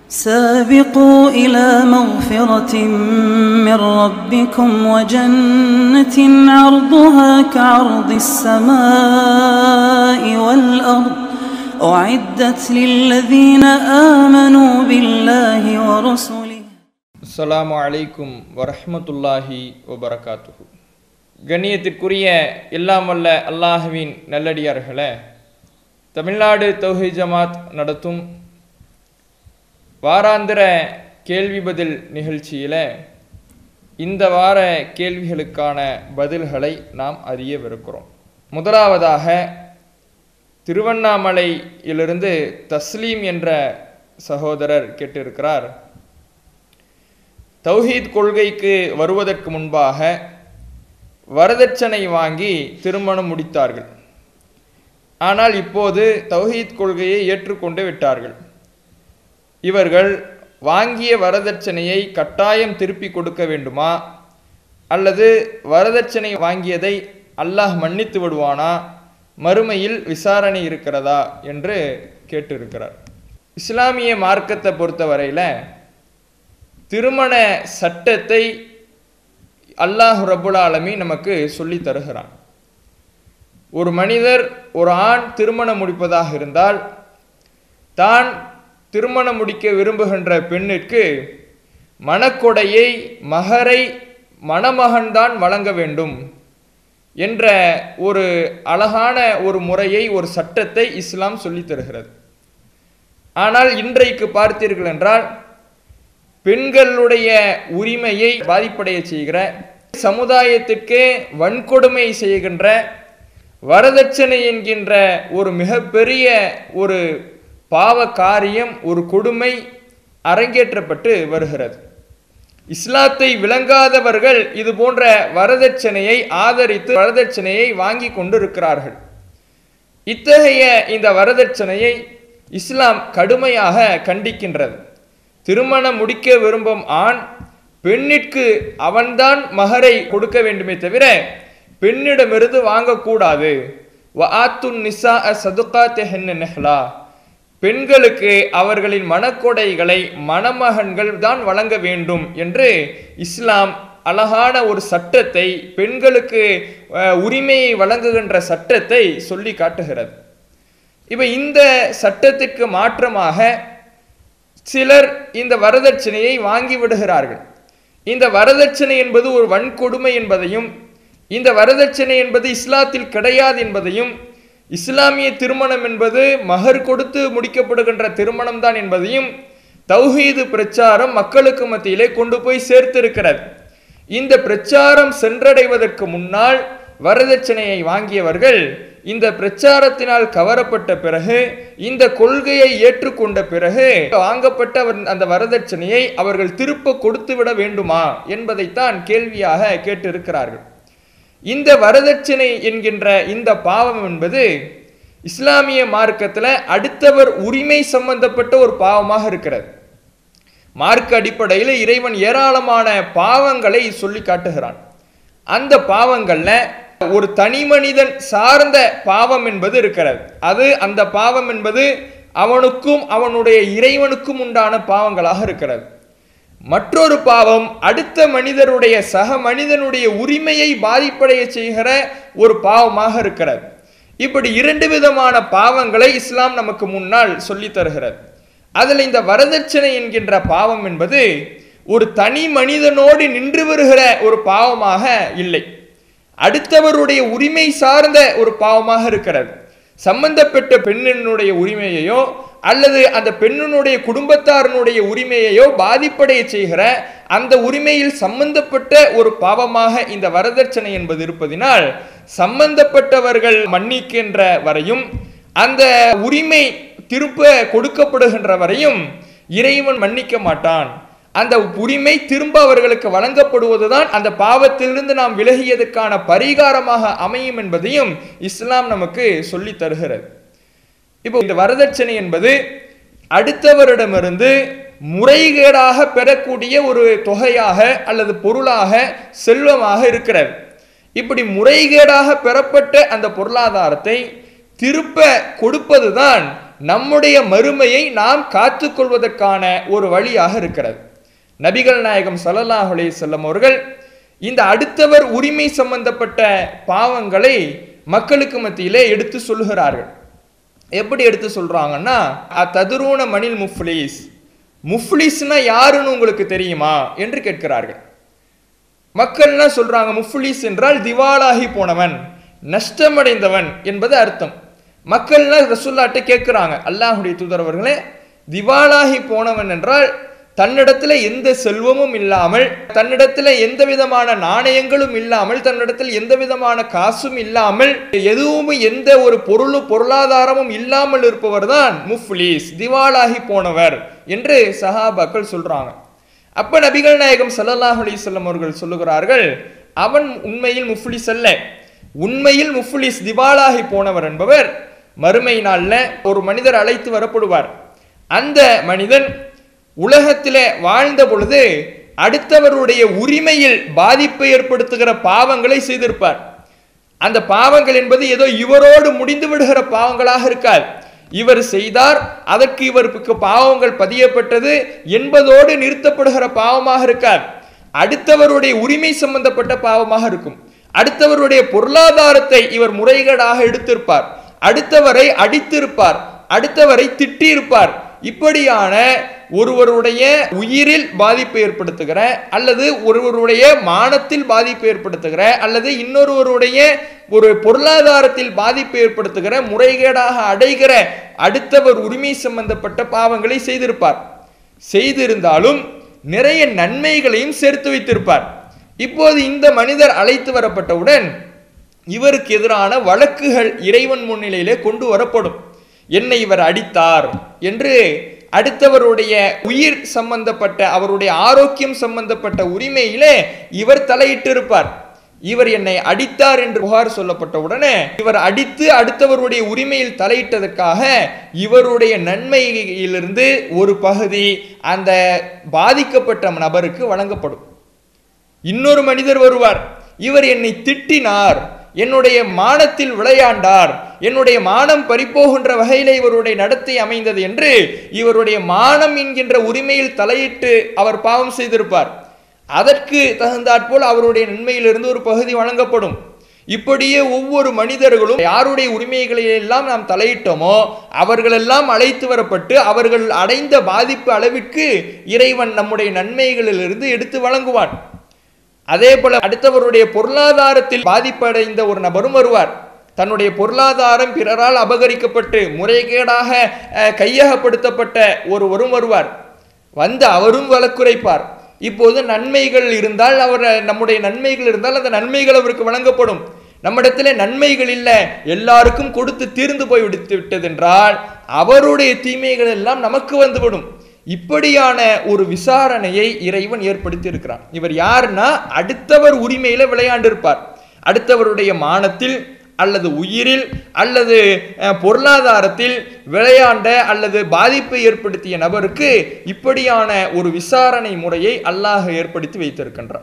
سابقوا إلى مغفرة من ربكم وجنة عرضها كعرض السماء والأرض أعدت للذين آمنوا بالله ورسله அஸ்ஸலாமு அலைக்கும் வரஹ்மத்துல்லாஹி வபரகாத்துஹு கண்ணியத்திற்குரிய எல்லாம் வல்ல அல்லாஹுவின் நல்லடியார்களே தமிழ்நாடு தௌஹி ஜமாத் நடத்தும் வாராந்திர கேள்வி பதில் நிகழ்ச்சியில் இந்த வார கேள்விகளுக்கான பதில்களை நாம் அறியவிருக்கிறோம் முதலாவதாக திருவண்ணாமலையிலிருந்து தஸ்லீம் என்ற சகோதரர் கேட்டிருக்கிறார் தௌஹீத் கொள்கைக்கு வருவதற்கு முன்பாக வரதட்சணை வாங்கி திருமணம் முடித்தார்கள் ஆனால் இப்போது தௌஹீத் கொள்கையை ஏற்றுக்கொண்டு விட்டார்கள் இவர்கள் வாங்கிய வரதட்சணையை கட்டாயம் திருப்பி கொடுக்க வேண்டுமா அல்லது வரதட்சணை வாங்கியதை அல்லாஹ் மன்னித்து விடுவானா மறுமையில் விசாரணை இருக்கிறதா என்று கேட்டிருக்கிறார் இஸ்லாமிய மார்க்கத்தை பொறுத்தவரையில் திருமண சட்டத்தை அல்லாஹ் ரபுல் ஆலமி நமக்கு சொல்லி தருகிறான் ஒரு மனிதர் ஒரு ஆண் திருமணம் முடிப்பதாக இருந்தால் தான் திருமணம் முடிக்க விரும்புகின்ற பெண்ணிற்கு மணக்கொடையை மகரை மணமகன்தான் வழங்க வேண்டும் என்ற ஒரு அழகான ஒரு முறையை ஒரு சட்டத்தை இஸ்லாம் சொல்லித் தருகிறது ஆனால் இன்றைக்கு பார்த்தீர்கள் என்றால் பெண்களுடைய உரிமையை பாதிப்படைய செய்கிற சமுதாயத்திற்கே வன்கொடுமை செய்கின்ற வரதட்சணை என்கின்ற ஒரு மிகப்பெரிய ஒரு பாவ காரியம் ஒரு கொடுமை அரங்கேற்றப்பட்டு வருகிறது இஸ்லாத்தை விளங்காதவர்கள் இது போன்ற வரதட்சணையை ஆதரித்து வரதட்சணையை வாங்கி கொண்டிருக்கிறார்கள் இத்தகைய இந்த வரதட்சணையை இஸ்லாம் கடுமையாக கண்டிக்கின்றது திருமணம் முடிக்க விரும்பும் ஆண் பெண்ணிற்கு அவன்தான் மகரை கொடுக்க வேண்டுமே தவிர பெண்ணிடமிருந்து வாங்கக்கூடாது நிசா சதுகா நெஹ்லா பெண்களுக்கு அவர்களின் மனக்கொடைகளை மணமகன்கள் தான் வழங்க வேண்டும் என்று இஸ்லாம் அழகான ஒரு சட்டத்தை பெண்களுக்கு உரிமையை வழங்குகின்ற சட்டத்தை சொல்லி காட்டுகிறது இப்போ இந்த சட்டத்திற்கு மாற்றமாக சிலர் இந்த வரதட்சணையை வாங்கி விடுகிறார்கள் இந்த வரதட்சணை என்பது ஒரு வன்கொடுமை என்பதையும் இந்த வரதட்சணை என்பது இஸ்லாத்தில் கிடையாது என்பதையும் இஸ்லாமிய திருமணம் என்பது மகர் கொடுத்து முடிக்கப்படுகின்ற திருமணம் தான் என்பதையும் தௌஹீது பிரச்சாரம் மக்களுக்கு மத்தியிலே கொண்டு போய் சேர்த்திருக்கிறது இந்த பிரச்சாரம் சென்றடைவதற்கு முன்னால் வரதட்சணையை வாங்கியவர்கள் இந்த பிரச்சாரத்தினால் கவரப்பட்ட பிறகு இந்த கொள்கையை ஏற்றுக்கொண்ட பிறகு வாங்கப்பட்ட அந்த வரதட்சணையை அவர்கள் திருப்ப கொடுத்து விட வேண்டுமா என்பதைத்தான் கேள்வியாக கேட்டிருக்கிறார்கள் இந்த வரதட்சணை என்கின்ற இந்த பாவம் என்பது இஸ்லாமிய மார்க்கத்தில் அடுத்தவர் உரிமை சம்பந்தப்பட்ட ஒரு பாவமாக இருக்கிறது மார்க்க அடிப்படையில் இறைவன் ஏராளமான பாவங்களை சொல்லி காட்டுகிறான் அந்த பாவங்கள்ல ஒரு தனி மனிதன் சார்ந்த பாவம் என்பது இருக்கிறது அது அந்த பாவம் என்பது அவனுக்கும் அவனுடைய இறைவனுக்கும் உண்டான பாவங்களாக இருக்கிறது மற்றொரு பாவம் அடுத்த மனிதருடைய சக மனிதனுடைய உரிமையை பாதிப்படைய செய்கிற ஒரு பாவமாக இருக்கிறது இப்படி இரண்டு விதமான பாவங்களை இஸ்லாம் நமக்கு முன்னால் சொல்லி தருகிறது அதில் இந்த வரதட்சணை என்கின்ற பாவம் என்பது ஒரு தனி மனிதனோடு நின்று வருகிற ஒரு பாவமாக இல்லை அடுத்தவருடைய உரிமை சார்ந்த ஒரு பாவமாக இருக்கிறது சம்பந்தப்பட்ட பெண்ணினுடைய உரிமையையோ அல்லது அந்த பெண்ணினுடைய குடும்பத்தாரனுடைய உரிமையையோ பாதிப்படைய செய்கிற அந்த உரிமையில் சம்பந்தப்பட்ட ஒரு பாவமாக இந்த வரதட்சணை என்பது இருப்பதினால் சம்பந்தப்பட்டவர்கள் மன்னிக்கின்ற வரையும் அந்த உரிமை திருப்ப கொடுக்கப்படுகின்ற வரையும் இறைவன் மன்னிக்க மாட்டான் அந்த உரிமை திரும்ப அவர்களுக்கு வழங்கப்படுவதுதான் அந்த பாவத்திலிருந்து நாம் விலகியதுக்கான பரிகாரமாக அமையும் என்பதையும் இஸ்லாம் நமக்கு சொல்லி தருகிறது இப்போ இந்த வரதட்சணை என்பது அடுத்தவரிடமிருந்து முறைகேடாக பெறக்கூடிய ஒரு தொகையாக அல்லது பொருளாக செல்வமாக இருக்கிறது இப்படி முறைகேடாக பெறப்பட்ட அந்த பொருளாதாரத்தை திருப்ப கொடுப்பதுதான் நம்முடைய மறுமையை நாம் காத்துக்கொள்வதற்கான ஒரு வழியாக இருக்கிறது நபிகள் நாயகம் ஸல்லல்லாஹு அலைஹி வஸல்லம் அவர்கள் இந்த அடுத்தவர் உரிமை சம்பந்தப்பட்ட பாவங்களை மக்களுக்கு மத்தியிலே எடுத்து சொல்லுகிறார்கள் எப்படி எடுத்து சொல்றாங்கன்னா ததுரூன மணில் முஃப்லீஸ் முஃப்லீஸ்னா யாருன்னு உங்களுக்கு தெரியுமா என்று கேட்கிறார்கள் மக்கள்லாம் சொல்றாங்க முஃப்லீஸ் என்றால் திவாலாகி போனவன் நஷ்டமடைந்தவன் என்பது அர்த்தம் மக்கள்லாம் ரசுல்லாட்ட கேட்கிறாங்க அல்லாஹுடைய தூதரவர்களே திவாலாகி போனவன் என்றால் தன்னிடத்துல எந்த செல்வமும் இல்லாமல் தன்னிடத்துல எந்த விதமான நாணயங்களும் இல்லாமல் தன்னிடத்தில் எந்த விதமான காசும் இல்லாமல் எதுவும் எந்த ஒரு பொருளும் பொருளாதாரமும் இல்லாமல் இருப்பவர் தான் முஃப்லீஸ் திவாலாகி போனவர் என்று சஹாபாக்கள் சொல்றாங்க அப்ப நபிகள் நாயகம் ஸல்லல்லாஹு அலைஹி வஸல்லம் அவர்கள் சொல்லுகிறார்கள் அவன் உண்மையில் முஃப்லிஸ் அல்ல உண்மையில் முஃப்லிஸ் திவாலாகி போனவர் என்பவர் மறுமை நாள்ல ஒரு மனிதர் அழைத்து வரப்படுவார் அந்த மனிதன் உலகத்திலே வாழ்ந்த பொழுது அடுத்தவருடைய உரிமையில் பாதிப்பை ஏற்படுத்துகிற பாவங்களை செய்திருப்பார் அந்த பாவங்கள் என்பது ஏதோ இவரோடு முடிந்து விடுகிற பாவங்களாக இருக்காது இவர் செய்தார் அதற்கு இவருக்கு பாவங்கள் பதியப்பட்டது என்பதோடு நிறுத்தப்படுகிற பாவமாக இருக்காது அடுத்தவருடைய உரிமை சம்பந்தப்பட்ட பாவமாக இருக்கும் அடுத்தவருடைய பொருளாதாரத்தை இவர் முறைகேடாக எடுத்திருப்பார் அடுத்தவரை அடித்திருப்பார் அடுத்தவரை திட்டியிருப்பார் இப்படியான ஒருவருடைய உயிரில் பாதிப்பை ஏற்படுத்துகிற அல்லது ஒருவருடைய மானத்தில் பாதிப்பை ஏற்படுத்துகிற அல்லது இன்னொருவருடைய ஒரு பொருளாதாரத்தில் பாதிப்பை ஏற்படுத்துகிற முறைகேடாக அடைகிற அடுத்தவர் உரிமை சம்பந்தப்பட்ட பாவங்களை செய்திருப்பார் செய்திருந்தாலும் நிறைய நன்மைகளையும் சேர்த்து வைத்திருப்பார் இப்போது இந்த மனிதர் அழைத்து வரப்பட்டவுடன் இவருக்கு எதிரான வழக்குகள் இறைவன் முன்னிலையிலே கொண்டு வரப்படும் என்னை இவர் அடித்தார் என்று அடுத்தவருடைய உயிர் சம்பந்தப்பட்ட அவருடைய ஆரோக்கியம் சம்பந்தப்பட்ட உரிமையிலே இவர் தலையிட்டு இருப்பார் இவர் என்னை அடித்தார் என்று புகார் சொல்லப்பட்ட உடனே இவர் அடித்து அடுத்தவருடைய உரிமையில் தலையிட்டதற்காக இவருடைய நன்மையிலிருந்து ஒரு பகுதி அந்த பாதிக்கப்பட்ட நபருக்கு வழங்கப்படும் இன்னொரு மனிதர் வருவார் இவர் என்னை திட்டினார் என்னுடைய மானத்தில் விளையாண்டார் என்னுடைய மானம் பறிப்போகின்ற வகையிலே இவருடைய நடத்தை அமைந்தது என்று இவருடைய மானம் என்கின்ற உரிமையில் தலையிட்டு அவர் பாவம் செய்திருப்பார் அதற்கு தகுந்தாற்போல் அவருடைய நன்மையிலிருந்து ஒரு பகுதி வழங்கப்படும் இப்படியே ஒவ்வொரு மனிதர்களும் யாருடைய உரிமைகளை எல்லாம் நாம் தலையிட்டோமோ அவர்களெல்லாம் அழைத்து வரப்பட்டு அவர்கள் அடைந்த பாதிப்பு அளவிற்கு இறைவன் நம்முடைய நன்மைகளிலிருந்து எடுத்து வழங்குவான் அதே போல அடுத்தவருடைய பொருளாதாரத்தில் பாதிப்படைந்த ஒரு நபரும் வருவார் தன்னுடைய பொருளாதாரம் பிறரால் அபகரிக்கப்பட்டு முறைகேடாக அஹ், கையகப்படுத்தப்பட்ட ஒருவரும் வருவார் வந்து அவரும் வழக்குரைப்பார் இப்போது நன்மைகள் இருந்தால் அவர் நம்முடைய நன்மைகள் இருந்தால் அந்த நன்மைகள் அவருக்கு வழங்கப்படும் நம்மிடத்திலே நன்மைகள் இல்லை எல்லாருக்கும் கொடுத்து தீர்ந்து போய் விடுத்து விட்டதென்றால் அவருடைய தீமைகள் எல்லாம் நமக்கு வந்துவிடும் இப்படியான ஒரு விசாரணையை இறைவன் ஏற்படுத்தி இருக்கிறான் இவர் யாருன்னா அடுத்தவர் உரிமையில விளையாண்டிருப்பார் அடுத்தவருடைய மானத்தில் அல்லது உயிரில் அல்லது அஹ், பொருளாதாரத்தில் விளையாண்ட அல்லது பாதிப்பை ஏற்படுத்திய நபருக்கு இப்படியான ஒரு விசாரணை முறையை அல்லாஹ் ஏற்படுத்தி வைத்திருக்கின்றான்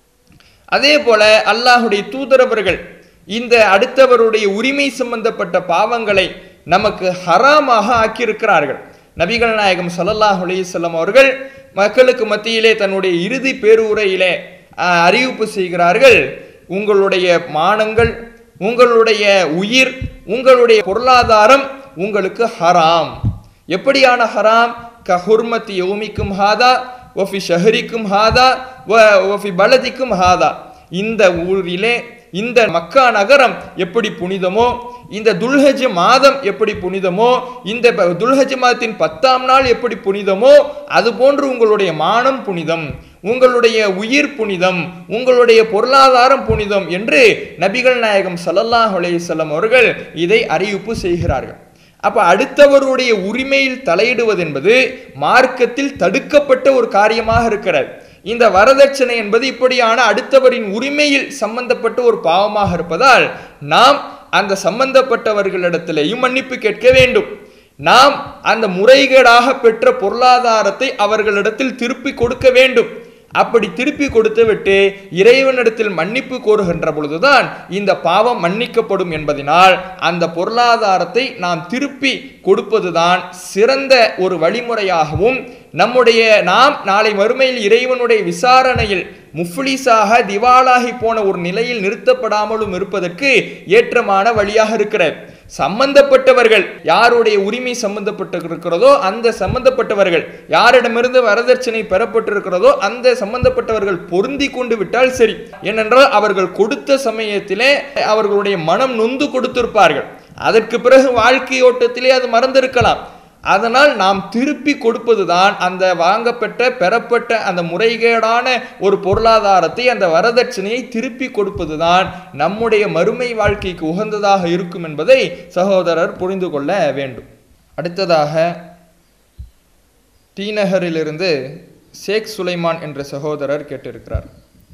அதே போல அல்லாஹுடைய தூதரவர்கள் இந்த அடுத்தவருடைய உரிமை சம்பந்தப்பட்ட பாவங்களை நமக்கு ஹராமாக ஆக்கியிருக்கிறார்கள் நபிகள் நாயகம் ஸல்லல்லாஹு அலைஹி வஸல்லம் அவர்கள் மக்களுக்கு மத்தியிலே தன்னுடைய இறுதி பேருரையிலே ஆஹ், அறிவிப்பு செய்கிறார்கள் உங்களுடைய மானங்கள் உங்களுடைய உயிர் உங்களுடைய பொருளாதாரம் உங்களுக்கு ஹராம் எப்படியான ஹராம் கஹுர்மத்தி யௌமிக்கும் ஹாதா ஒஃபி ஷஹரிக்கும் ஹாதா வ- ஒஃபி பலதிக்கும் ஹாதா இந்த ஊரிலே இந்த மக்கா நகரம் எப்படி புனிதமோ இந்த துல்ஹஜ் மாதம் எப்படி புனிதமோ இந்த ப- துல்ஹஜ் மாதத்தின் பத்தாம் நாள் எப்படி புனிதமோ அதுபோன்று உங்களுடைய மானம் புனிதம் உங்களுடைய உயிர் புனிதம் உங்களுடைய பொருளாதாரம் புனிதம் என்று நபிகள் நாயகம் ஸல்லல்லாஹு அலைஹி வஸல்லம் அவர்கள் இதை அறிவிப்பு செய்கிறார்கள் அப்ப அடுத்தவருடைய உரிமையில் தலையிடுவது என்பது மார்க்கத்தில் தடுக்கப்பட்ட ஒரு காரியமாக இருக்கிறது இந்த வரதட்சணை என்பது இப்படியான அடுத்தவரின் உரிமையில் சம்பந்தப்பட்ட ஒரு பாவமாக இருப்பதால் நாம் அந்த சம்பந்தப்பட்டவர்களிடத்திலேயும் மன்னிப்பு கேட்க வேண்டும் நாம் அந்த முறைகேடாக பெற்ற பொருளாதாரத்தை அவர்களிடத்தில் திருப்பி கொடுக்க வேண்டும் அப்படி திருப்பி கொடுத்து விட்டு இறைவனிடத்தில் மன்னிப்பு கோருகின்ற பொழுதுதான் இந்த பாவம் மன்னிக்கப்படும் என்பதனால் அந்த பொருளாதாரத்தை நாம் திருப்பி கொடுப்பதுதான் சிறந்த ஒரு வழிமுறையாகவும் நம்முடைய நாம் நாளை மறுமையில் இறைவனுடைய விசாரணையில் முஃப்லிஸாக திவாலாகி போன ஒரு நிலையில் நிறுத்தப்படாமலும் இருப்பதற்கு ஏற்றமான வழியாக இருக்கிறது சம்பந்தப்பட்டவர்கள் யாருடைய உரிமை சம்பந்தப்பட்டிருக்கிறதோ அந்த சம்பந்தப்பட்டவர்கள் யாரிடமிருந்து வரதட்சணை பெறப்பட்டிருக்கிறதோ அந்த சம்பந்தப்பட்டவர்கள் பொருந்தி கொண்டு விட்டால் சரி ஏனென்றால் அவர்கள் கொடுத்த சமயத்திலே அவர்களுடைய மனம் நொந்து கொடுத்திருப்பார்கள் அதற்கு பிறகு வாழ்க்கை ஓட்டத்திலே அது மறந்திருக்கலாம் அதனால் நாம் திருப்பி கொடுப்பதுதான் அந்த வாங்கப்பட்ட பெறப்பட்ட அந்த முறைகேடான ஒரு பொருளாதாரத்தை அந்த வரதட்சணையை திருப்பி கொடுப்பதுதான் நம்முடைய மறுமை வாழ்க்கைக்கு உகந்ததாக இருக்கும் என்பதை சகோதரர் புரிந்து கொள்ள வேண்டும் அடுத்ததாக தீநகரிலிருந்து ஷேக் சுலைமான் என்ற சகோதரர் கேட்டிருக்கிறார்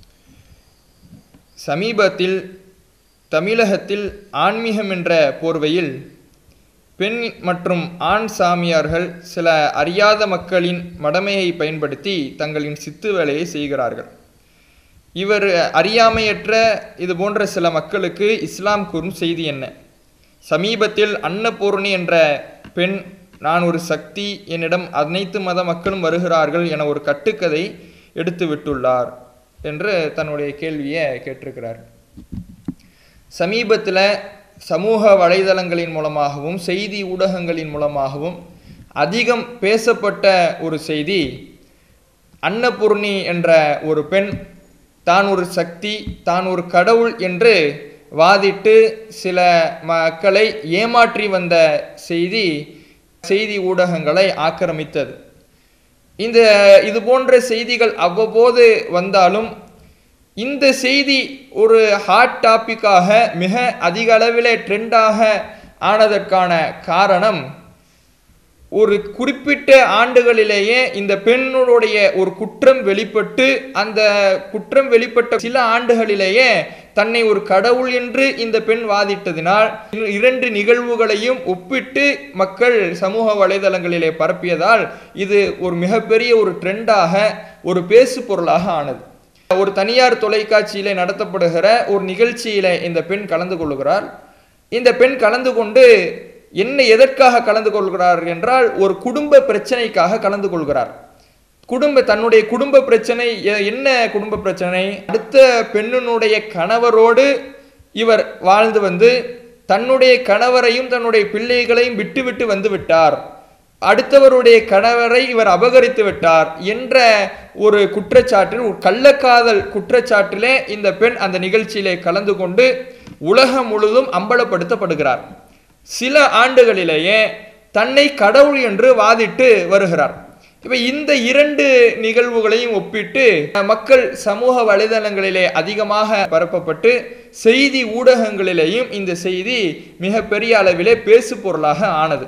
சமீபத்தில் தமிழகத்தில் ஆன்மீகம் என்ற போர்வையில் பெண் மற்றும் ஆண் சாமியார்கள் சில அறியாத மக்களின் மடமையை பயன்படுத்தி தங்களின் சித்து வேலையை செய்கிறார்கள் இவர் அறியாமையற்ற இது போன்ற சில மக்களுக்கு இஸ்லாம் கூறும் செய்தி என்ன சமீபத்தில் அன்னபூர்ணி என்ற பெண் நான் ஒரு சக்தி என்னிடம் அனைத்து மத மக்களும் வருகிறார்கள் என ஒரு கட்டுக்கதை எடுத்து விட்டுள்ளார் என்று தன்னுடைய கேள்வியை கேட்டிருக்கிறார் சமீபத்தில் சமூக வலைதளங்களின் மூலமாகவும் செய்தி ஊடகங்களின் மூலமாகவும் அதிகம் பேசப்பட்ட ஒரு செய்தி அன்னபூர்ணி என்ற ஒரு பெண் தான் ஒரு சக்தி தான் ஒரு கடவுள் என்று வாதிட்டு சில மக்களை ஏமாற்றி வந்த செய்தி செய்தி ஊடகங்களை ஆக்கிரமித்தது இந்த இது போன்ற செய்திகள் அவ்வப்போது வந்தாலும் இந்த செய்தி ஒரு ஹாட் டாப்பிக்காக மிக அதிக அளவில் ட்ரெண்டாக ஆனதற்கான காரணம் ஒரு குறிப்பிட்ட ஆண்டுகளிலேயே இந்த பெண்ணுடைய ஒரு குற்றம் வெளிப்பட்டு அந்த குற்றம் வெளிப்பட்ட சில ஆண்டுகளிலேயே தன்னை ஒரு கடவுள் என்று இந்த பெண் வாதிட்டதினால் இரண்டு நிகழ்வுகளையும் ஒப்பிட்டு மக்கள் சமூக வலைதளங்களிலே பரப்பியதால் இது ஒரு மிகப்பெரிய ஒரு ட்ரெண்டாக ஒரு பேசு பொருளாக ஆனது ஒரு தனியார் தொலைக்காட்சியிலே நடத்தப்படுகிற ஒரு நிகழ்ச்சியில இந்த பெண் கலந்து கொள்கிறார் இந்த பெண் கலந்து கொண்டு என்ன எதற்காக கலந்து கொள்கிறார் என்றால் ஒரு குடும்ப பிரச்சனைக்காக கலந்து கொள்கிறார் குடும்ப தன்னுடைய குடும்ப பிரச்சனை எ- என்ன குடும்ப பிரச்சனை அடுத்த பெண்ணினுடைய கணவரோடு இவர் வாழ்ந்து வந்து தன்னுடைய கணவரையும் தன்னுடைய பிள்ளைகளையும் விட்டுவிட்டு வந்து விட்டார் அடுத்தவருடைய கணவரை இவர் அபகரித்து விட்டார் என்ற ஒரு குற்றச்சாட்டில் ஒரு கள்ளக்காதல் குற்றச்சாட்டிலே இந்த பெண் அந்த நிகழ்ச்சியிலே கலந்து கொண்டு உலகம் முழுதும் அம்பலப்படுத்தப்படுகிறார் சில ஆண்டுகளிலேயே தன்னை கடவுள் என்று வாதிட்டு வருகிறார் இப்ப இந்த இரண்டு நிகழ்வுகளையும் ஒப்பிட்டு மக்கள் சமூக வலைதளங்களிலே அதிகமாக பரப்பப்பட்டு செய்தி ஊடகங்களிலேயும் இந்த செய்தி மிகப்பெரிய அளவிலே பேசு பொருளாக ஆனது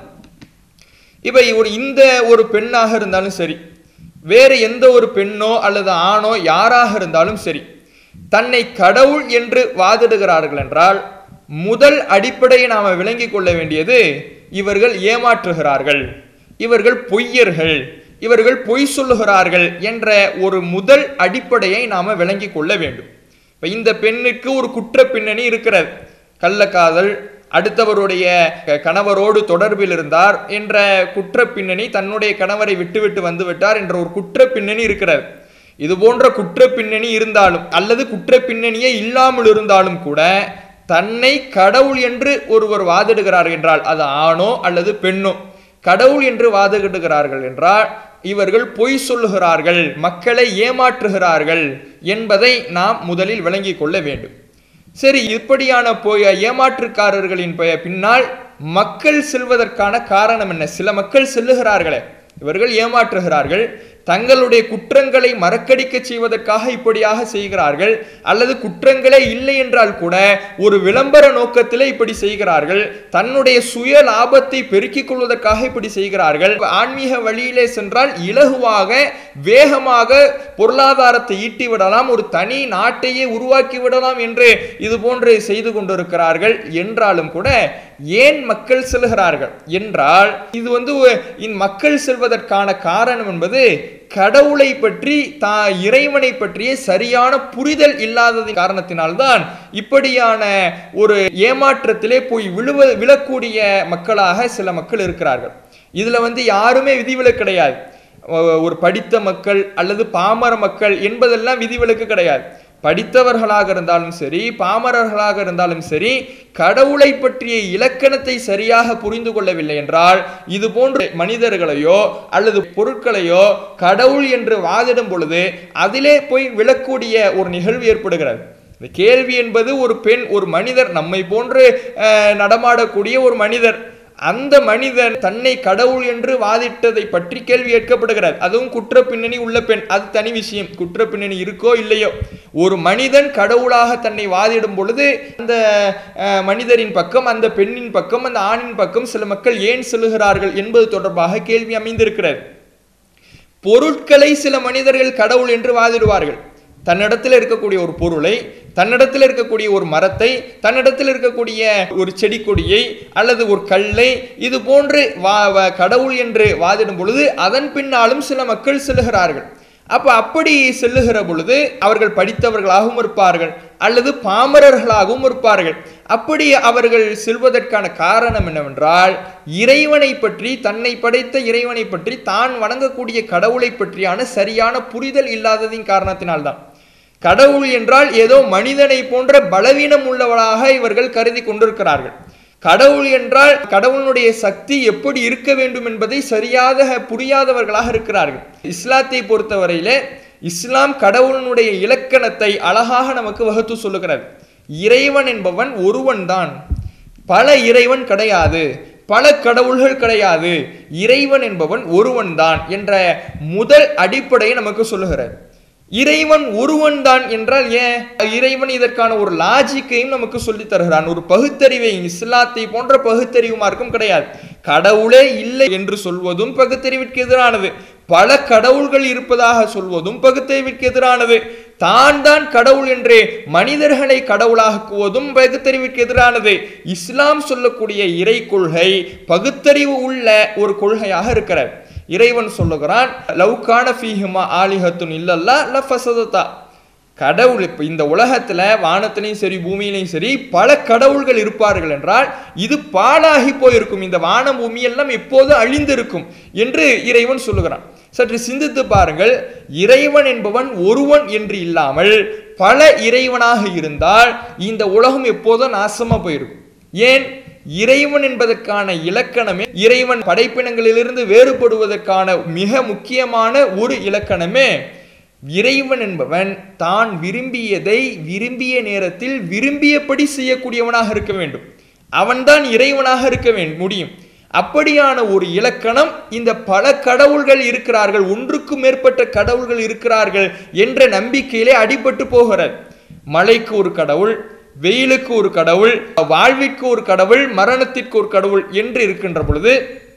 இப்ப ஒரு இந்த ஒரு பெண்ணாக இருந்தாலும் சரி வேறு எந்த ஒரு பெண்ணோ அல்லது ஆணோ யாராக இருந்தாலும் சரி தன்னை கடவுள் என்று வாதிடுகிறார்கள் என்றால் முதல் அடிப்படையை நாம விளங்கிக் கொள்ள வேண்டியது இவர்கள் ஏமாற்றுகிறார்கள் இவர்கள் பொய்யர்கள் இவர்கள் பொய் சொல்லுகிறார்கள் என்ற ஒரு முதல் அடிப்படையை நாம விளங்கிக் கொள்ள வேண்டும் இப்ப இந்த பெண்ணுக்கு ஒரு குற்ற பின்னணி இருக்கிறது கள்ளக்காதல் அடுத்தவருடைய க- கணவரோடு தொடர்பில் இருந்தார் என்ற குற்ற பின்னணி தன்னுடைய கணவரை விட்டுவிட்டு வந்து விட்டார் என்ற ஒரு குற்ற பின்னணி இருக்கிறது இது போன்ற குற்ற பின்னணி இருந்தாலும் அல்லது குற்ற பின்னணியே இல்லாமல் இருந்தாலும் கூட தன்னை கடவுள் என்று ஒருவர் வாதிடுகிறார் என்றால் அது ஆணோ அல்லது பெண்ணோ கடவுள் என்று வாதிடுகிறார்கள் என்றால் இவர்கள் பொய் சொல்லுகிறார்கள் மக்களை ஏமாற்றுகிறார்கள் என்பதை நாம் முதலில் விளங்கிக் கொள்ள வேண்டும் சரி இப்படியான போய் ஏமாற்றுக்காரர்களின் பெ- பின்னால் மக்கள் செல்வதற்கான காரணம் என்ன சில மக்கள் செல்லுகிறார்களே இவர்கள் ஏமாற்றுகிறார்கள் தங்களுடைய குற்றங்களை மறக்கடிக்க செய்வதற்காக இப்படியாக செய்கிறார்கள் அல்லது குற்றங்களே இல்லை என்றால் கூட ஒரு விளம்பர நோக்கத்திலே இப்படி செய்கிறார்கள் தன்னுடைய சுய லாபத்தை பெருக்கிக் கொள்வதற்காக இப்படி செய்கிறார்கள் ஆன்மீக வழியிலே சென்றால் இலகுவாக வேகமாக பொருளாதாரத்தை ஈட்டி விடலாம் ஒரு தனி நாட்டையே உருவாக்கி விடலாம் என்று இது போன்று செய்து கொண்டிருக்கிறார்கள் என்றாலும் கூட ஏன் மக்கள் செல்கிறார்கள் என்றால் இது வந்து இந்த மக்கள் செல்வதற்கான காரணம் என்பது கடவுளை பற்றி தா இறைவனை பற்றிய சரியான புரிதல் இல்லாததின் காரணத்தினால்தான் இப்படியான ஒரு ஏமாற்றத்திலே போய் விழுவ விழக்கூடிய மக்களாக சில மக்கள் இருக்கிறார்கள் இதுல வந்து யாருமே விதிவிலக்கு கிடையாது ஒ- ஒரு படித்த மக்கள் அல்லது பாமர மக்கள் என்பதெல்லாம் விதிவிலக்கு கிடையாது படித்தவர்களாக இருந்தாலும் சரி பாமரர்களாக இருந்தாலும் சரி கடவுளை பற்றிய இலக்கணத்தை சரியாக புரிந்து கொள்ளவில்லை என்றால் இது போன்ற மனிதர்களையோ அல்லது பொருட்களையோ கடவுள் என்று வாதிடும் பொழுது அதிலே போய் விழக்கூடிய ஒரு நிகழ்வு ஏற்படுகிறது இந்த கேள்வி என்பது ஒரு பெண் ஒரு மனிதர் நம்மை போன்று அஹ், நடமாடக்கூடிய ஒரு மனிதர் அந்த மனிதன் தன்னை கடவுள் என்று வாதிட்டதை பற்றி கேள்வி கேட்கப்படுகிறது அதுவும் குற்ற பின்னணி உள்ள பெண் அது தனி விஷயம் குற்ற பின்னணி இருக்கோ இல்லையோ ஒரு மனிதன் கடவுளாக தன்னை வாதிடும் பொழுது அந்த அஹ், மனிதரின் பக்கம் அந்த பெண்ணின் பக்கம் அந்த ஆணின் பக்கம் சில மக்கள் ஏன் செல்லுகிறார்கள் என்பது தொடர்பாக கேள்வி அமைந்திருக்கிறது பொருட்களை சில மனிதர்கள் கடவுள் என்று வாதிடுவார்கள் தன்னிடத்தில் இருக்கக்கூடிய ஒரு பொருளை தன்னிடத்தில் இருக்கக்கூடிய ஒரு மரத்தை தன்னிடத்தில் இருக்கக்கூடிய ஒரு செடி கொடியை அல்லது ஒரு கல்லை இது போன்று வா வா- கடவுள் என்று வாதிடும் பொழுது அதன் பின்னாலும் சில மக்கள் செல்லுகிறார்கள் அப்ப அப்படி செல்லுகிற பொழுது அவர்கள் படித்தவர்களாகவும் இருப்பார்கள் அல்லது பாமரர்களாகவும் இருப்பார்கள் அப்படி அவர்கள் செல்வதற்கான காரணம் என்னவென்றால் இறைவனை பற்றி தன்னை படைத்த இறைவனை பற்றி தான் வணங்கக்கூடிய கடவுளை பற்றியான சரியான புரிதல் இல்லாததின் காரணத்தினால்தான் கடவுள் என்றால் ஏதோ மனிதனை போன்ற பலவீனம் உள்ளவளாக இவர்கள் கருதி கொண்டிருக்கிறார்கள் கடவுள் என்றால் கடவுளுடைய சக்தி எப்படி இருக்க வேண்டும் என்பதை சரியாக புரியாதவர்களாக இருக்கிறார்கள் இஸ்லாத்தை பொறுத்தவரையிலே இஸ்லாம் கடவுளினுடைய இலக்கணத்தை அழகாக நமக்கு வகுத்து சொல்லுகிறது இறைவன் என்பவன் ஒருவன் தான் பல இறைவன் கிடையாது பல கடவுள்கள் கிடையாது இறைவன் என்பவன் ஒருவன் தான் என்ற முதல் அடிப்படையை நமக்கு சொல்லுகிறது இறைவன் ஒருவன் தான் என்றால் ஏன் இறைவன் இதற்கான ஒரு லாஜிக்கையும் நமக்கு சொல்லித் தருகிறான் ஒரு பகுத்தறிவை இஸ்லாத்தை போன்ற பகுத்தறிவு மார்க்கம் கிடையாது கடவுளே இல்லை என்று சொல்வதும் பகுத்தறிவிற்கு எதிரானது பல கடவுள்கள் இருப்பதாக சொல்வதும் பகுத்தறிவிற்கு எதிரானது தான் தான் கடவுள் என்று மனிதர்களை கடவுளாக்குவதும் பகுத்தறிவிற்கு எதிரானது இஸ்லாம் சொல்லக்கூடிய இறை கொள்கை பகுத்தறிவு உள்ள ஒரு கொள்கையாக இருக்கிறது இறைவன் சொல்லுகிறான் லவ்கான ஃபீஹுமா ஆலிஹத்துன் இல்லல்லா லஃபசததா கடவுள் இப்போ இந்த உலகத்துல வானத்திலையும் சரி பூமியிலையும் சரி பல கடவுள்கள் இருப்பார்கள் என்றால் இது பாழாகி போயிருக்கும் இந்த வானம் பூமி எல்லாம் எப்போது அழிந்திருக்கும் என்று இறைவன் சொல்லுகிறான் சற்று சிந்தித்து பாருங்கள் இறைவன் என்பவன் ஒருவன் என்று இல்லாமல் பல இறைவனாக இருந்தால் இந்த உலகம் எப்போதும் நாசமா போயிருக்கும் ஏன் இறைவன் என்பதற்கான இலக்கணமே இறைவன் படைப்பினங்களிலிருந்து வேறுபடுவதற்கான மிக முக்கியமான ஒரு இலக்கணமே இறைவன் என்பவன் தான் விரும்பியதை விரும்பிய நேரத்தில் விரும்பியபடி செய்யக்கூடியவனாக இருக்க வேண்டும் அவன்தான் இறைவனாக இருக்க வேண்டும் முடியும் அப்படியான ஒரு இலக்கணம் இந்த பல கடவுள்கள் இருக்கிறார்கள் ஒன்றுக்கும் மேற்பட்ட கடவுள்கள் இருக்கிறார்கள் என்ற நம்பிக்கையிலே அடிபட்டு போகிறது மழைக்கு ஒரு கடவுள் வெயிலுக்கு ஒரு கடவுள் வாழ்விற்கு ஒரு கடவுள் மரணத்திற்கு ஒரு கடவுள் என்று இருக்கின்ற பொழுது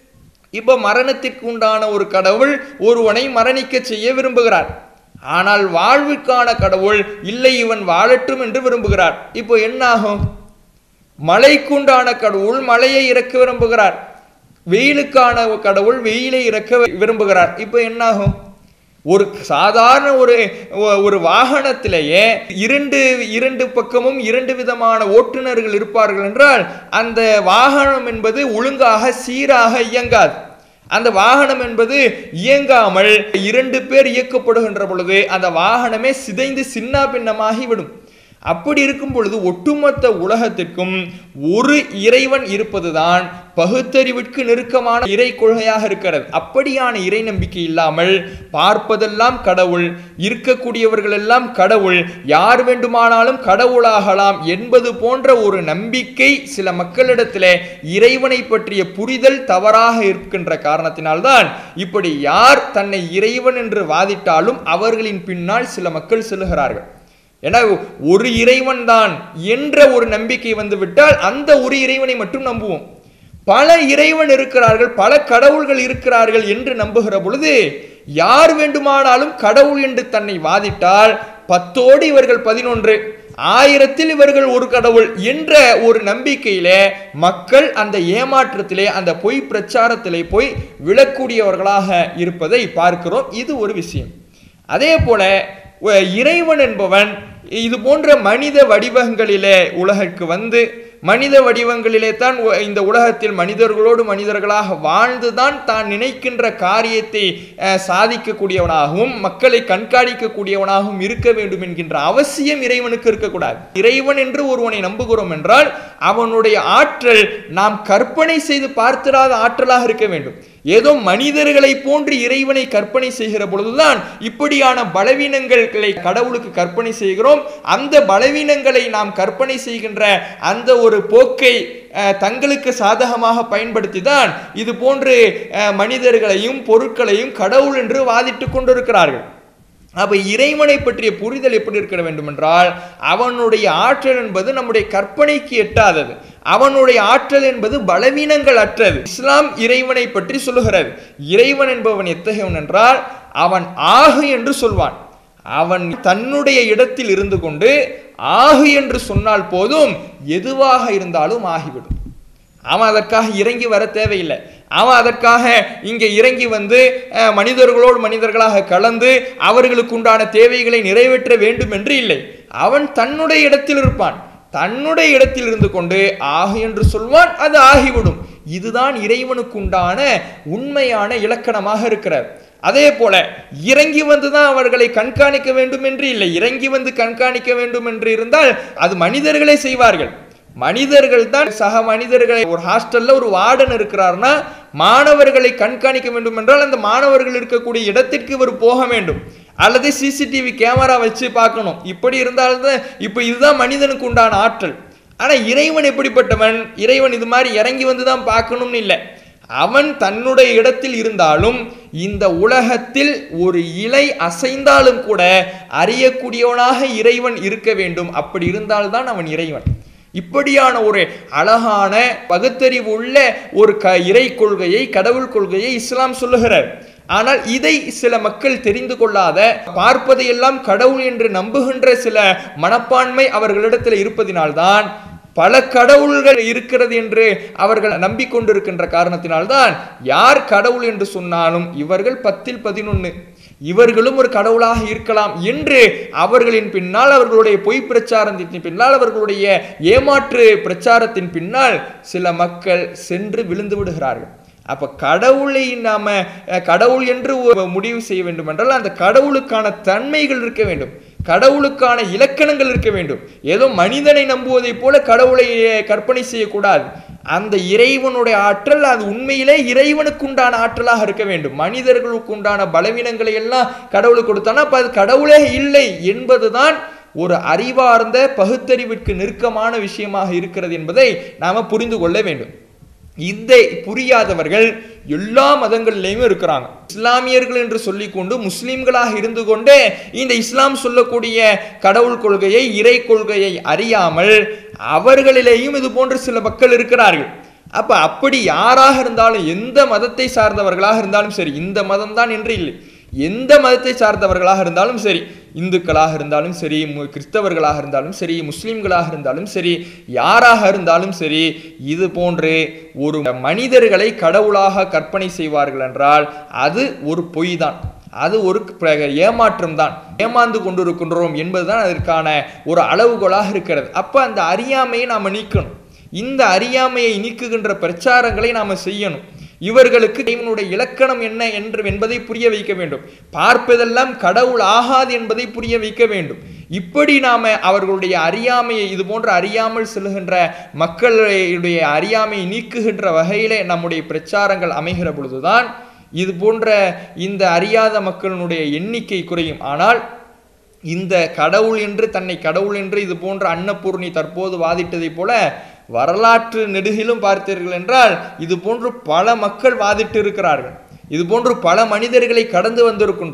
இப்ப மரணத்திற்கு உண்டான ஒரு கடவுள் ஒருவனை மரணிக்க செய்ய விரும்புகிறார் ஆனால் வாழ்வுக்கான கடவுள் இல்லை இவன் வாழட்டும் என்று விரும்புகிறார் இப்போ என்ன ஆகும் மழைக்குண்டான கடவுள் மழையை இறக்க விரும்புகிறார் வெயிலுக்கான கடவுள் வெயிலை இறக்க விரும்புகிறார் இப்போ என்ன ஆகும் ஒரு சாதாரண ஒரு ஒரு வாகனத்திலேயே இரண்டு இரண்டு பக்கமும் இரண்டு விதமான ஓட்டுநர்கள் இருப்பார்கள் என்றால் அந்த வாகனம் என்பது ஒழுங்காக சீராக இயங்காது அந்த வாகனம் என்பது இயங்காமல் இரண்டு பேர் இயக்கப்படுகின்ற பொழுது அந்த வாகனமே சிதைந்து சின்ன பின்னமாகி விடும் அப்படி இருக்கும் பொழுது ஒட்டுமொத்த உலகத்திற்கும் ஒரு இறைவன் இருப்பதுதான் பகுத்தறிவிற்கு நெருக்கமான இறை கொள்கையாக இருக்கிறது அப்படியான இறை நம்பிக்கை இல்லாமல் பார்ப்பதெல்லாம் கடவுள் இருக்கக்கூடியவர்கள் எல்லாம் கடவுள் யார் வேண்டுமானாலும் கடவுளாகலாம் என்பது போன்ற ஒரு நம்பிக்கை சில மக்களிடத்திலே இறைவனை பற்றிய புரிதல் தவறாக இருக்கின்ற காரணத்தினால்தான் இப்படி யார் தன்னை இறைவன் என்று வாதிட்டாலும் அவர்களின் பின்னால் சில மக்கள் செல்லுகிறார்கள் ஏன்னா ஒரு இறைவன் தான் என்ற ஒரு நம்பிக்கை வந்து விட்டால் அந்த ஒரு இறைவனை மட்டும் நம்புவோம் பல இறைவன் இருக்கிறார்கள் பல கடவுள்கள் இருக்கிறார்கள் என்று நம்புகிற பொழுது யார் வேண்டுமானாலும் கடவுள் என்று தன்னை வாதிட்டால் பத்தோடு இவர்கள் பதினொன்று ஆயிரத்தில் இவர்கள் ஒரு கடவுள் என்ற ஒரு நம்பிக்கையிலே மக்கள் அந்த ஏமாற்றத்திலே அந்த பொய் பிரச்சாரத்திலே போய் விழக்கூடியவர்களாக இருப்பதை பார்க்கிறோம் இது ஒரு விஷயம் அதே போல ஒ- இறைவன் என்பவன் இது போன்ற மனித வடிவங்களிலே உலகிற்கு வந்து மனித வடிவங்களிலே தான் ஒ- இந்த உலகத்தில் மனிதர்களோடு மனிதர்களாக வாழ்ந்துதான் தான் நினைக்கின்ற காரியத்தை அஹ், சாதிக்கக்கூடியவனாகவும் மக்களை கண்காணிக்கக்கூடியவனாகவும் இருக்க வேண்டும் என்கின்ற அவசியம் இறைவனுக்கு இருக்கக்கூடாது இறைவன் என்று ஒருவனை நம்புகிறோம் என்றால் அவனுடைய ஆற்றல் நாம் கற்பனை செய்து பார்த்திராத ஆற்றலாக இருக்க வேண்டும் ஏதோ மனிதர்களை போன்று இறைவனை கற்பனை செய்கிற பொழுதுதான் இப்படியான பலவீனங்களை கடவுளுக்கு கற்பனை செய்கிறோம் அந்த பலவீனங்களை நாம் கற்பனை செய்கின்ற அந்த ஒரு போக்கை அஹ், தங்களுக்கு சாதகமாக பயன்படுத்தி தான் இது போன்று அஹ், மனிதர்களையும் பொருட்களையும் கடவுள் என்று வாதிட்டுக் கொண்டிருக்கிறார்கள் அப்ப இறைவனை பற்றிய புரிதல் எப்படி இருக்க வேண்டும் என்றால் அவனுடைய ஆற்றல் என்பது நம்முடைய கற்பனைக்கு எட்டாதது அவனுடைய ஆற்றல் என்பது பலவீனங்கள் அற்றது இஸ்லாம் இறைவனை பற்றி சொல்லுகிறது இறைவன் என்பவன் எத்தகையவன் என்றால் அவன் ஆகு என்று சொல்வான் அவன் தன்னுடைய இடத்தில் இருந்து கொண்டு ஆகு என்று சொன்னால் போதும் எதுவாக இருந்தாலும் ஆகிவிடும் அவன் அதற்காக இறங்கி வர தேவையில்லை அவன் அதற்காக இங்கே இறங்கி வந்து அஹ், மனிதர்களோடு மனிதர்களாக கலந்து அவர்களுக்கு உண்டான தேவைகளை நிறைவேற்ற வேண்டும் என்று இல்லை அவன் தன்னுடைய இடத்தில் இருப்பான் தன்னுடைய இடத்தில் இருந்து கொண்டு ஆகு என்று சொல்வான் அது ஆகிவிடும் இதுதான் இறைவனுக்கு உண்டான உண்மையான இலக்கணமாக இருக்கிறது அதே போல இறங்கி வந்துதான் அவர்களை கண்காணிக்க வேண்டும் என்று இல்லை இறங்கி வந்து கண்காணிக்க வேண்டும் என்று இருந்தால் அது மனிதர்களே செய்வார்கள் மனிதர்கள் தான் சக மனிதர்களை ஒரு ஹாஸ்டல்ல ஒரு வார்டன் இருக்கிறார்னா மாணவர்களை கண்காணிக்க வேண்டும் என்றால் அந்த மாணவர்கள் இருக்கக்கூடிய இடத்திற்கு இவர் போக வேண்டும் அல்லது சிசிடிவி கேமரா வச்சு பார்க்கணும் இப்படி இருந்தால்தான் இப்போ இதுதான் மனிதனுக்கு உண்டான ஆற்றல் ஆனா இறைவன் எப்படிப்பட்டவன் இறைவன் இது மாதிரி இறங்கி வந்து தான் பார்க்கணும்னு இல்லை அவன் தன்னுடைய இடத்தில் இருந்தாலும் இந்த உலகத்தில் ஒரு இலை அசைந்தாலும் கூட அறியக்கூடியவனாக இறைவன் இருக்க வேண்டும் அப்படி இருந்தால்தான் அவன் இறைவன் இப்படியான ஒரு அழகான பகுத்தறிவு உள்ள ஒரு க இறை கொள்கையை கடவுள் கொள்கையை இஸ்லாம் சொல்லுகிறார் ஆனால் இதை சில மக்கள் தெரிந்து கொள்ளாத பார்ப்பதையெல்லாம் கடவுள் என்று நம்புகின்ற சில மனப்பான்மை அவர்களிடத்தில் இருப்பதினால்தான் பல கடவுள்கள் இருக்கிறது என்று அவர்கள் நம்பிக்கொண்டிருக்கின்ற காரணத்தினால்தான் யார் கடவுள் என்று சொன்னாலும் இவர்கள் பத்தில் பதினொன்னு இவர்களும் ஒரு கடவுளாக இருக்கலாம் என்று அவர்களின் பின்னால் அவர்களுடைய பொய் பிரச்சாரத்தின் பின்னால் அவர்களுடைய ஏமாற்று பிரச்சாரத்தின் பின்னால் சில மக்கள் சென்று விழுந்து விடுகிறார்கள் அப்ப கடவுளை நாம அஹ், கடவுள் என்று ஒரு முடிவு செய்ய வேண்டும் என்றால் அந்த கடவுளுக்கான தன்மைகள் இருக்க வேண்டும் கடவுளுக்கான இலக்கணங்கள் இருக்க வேண்டும் ஏதோ மனிதனை நம்புவதைப் போல கடவுளை அஹ், கற்பனை செய்யக்கூடாது அந்த இறைவனுடைய ஆற்றல் அது உண்மையிலே இறைவனுக்கு உண்டான ஆற்றலாக இருக்க வேண்டும் மனிதர்களுக்கு உண்டான பலவீனங்களை எல்லாம் கடவுளுக்கு கொடுத்தானா அப்ப அது கடவுளே இல்லை என்பதுதான் ஒரு அறிவார்ந்த பகுத்தறிவிற்கு நெருக்கமான விஷயமாக இருக்கிறது என்பதை நாம புரிந்து கொள்ள வேண்டும் இதை புரியாதவர்கள் எல்லா மதங்களிலையும் இருக்கிறாங்க இஸ்லாமியர்கள் என்று சொல்லிக்கொண்டு முஸ்லிம்களாக இருந்து கொண்டே இந்த இஸ்லாம் சொல்லக்கூடிய கடவுள் கொள்கையை இறை கொள்கையை அறியாமல் அவர்களிலேயும் இது போன்ற சில மக்கள் இருக்கிறார்கள் அப்ப அப்படி யாராக இருந்தாலும் எந்த மதத்தை சார்ந்தவர்களாக இருந்தாலும் சரி இந்த மதம் தான் என்று இல்லை எந்த மதத்தை சார்ந்தவர்களாக இருந்தாலும் சரி இந்துக்களாக இருந்தாலும் சரி மு- கிறிஸ்தவர்களாக இருந்தாலும் சரி முஸ்லிம்களாக இருந்தாலும் சரி யாராக இருந்தாலும் சரி இது போன்று ஒரு மனிதர்களை கடவுளாக கற்பனை செய்வார்கள் என்றால் அது ஒரு பொய் தான் அது ஒரு பிர- ஏமாற்றம் தான் ஏமாந்து கொண்டிருக்கின்றோம் என்பதுதான் அதற்கான ஒரு அளவுகோலாக இருக்கிறது அப்ப அந்த அறியாமையை நாம நீக்கணும் இந்த அறியாமையை நீக்குகின்ற பிரச்சாரங்களை நாம செய்யணும் இவர்களுக்கு இவனுடைய இலக்கணம் என்ன என்று என்பதை புரிய வைக்க வேண்டும் பார்ப்பதெல்லாம் கடவுள் ஆகாது என்பதை புரிய வைக்க வேண்டும் இப்படி நாம அவர்களுடைய அறியாமையை இது போன்ற அறியாமல் செல்கின்ற மக்களுடைய அறியாமையை நீக்குகின்ற வகையிலே நம்முடைய பிரச்சாரங்கள் அமைகிற பொழுதுதான் இது போன்ற இந்த அறியாத மக்களினுடைய எண்ணிக்கை குறையும் ஆனால் இந்த கடவுள் என்று தன்னை கடவுள் என்று இது போன்ற அன்னபூர்ணி தற்போது வாதிட்டதைப் போல வரலாற்று நெடுகிலும் பார்த்தீர்கள் என்றால் இது போன்று பல மக்கள் வாதிட்டு இருக்கிறார்கள் இது போன்று பல மனிதர்களை கடந்து வந்திருக்கின்றோம்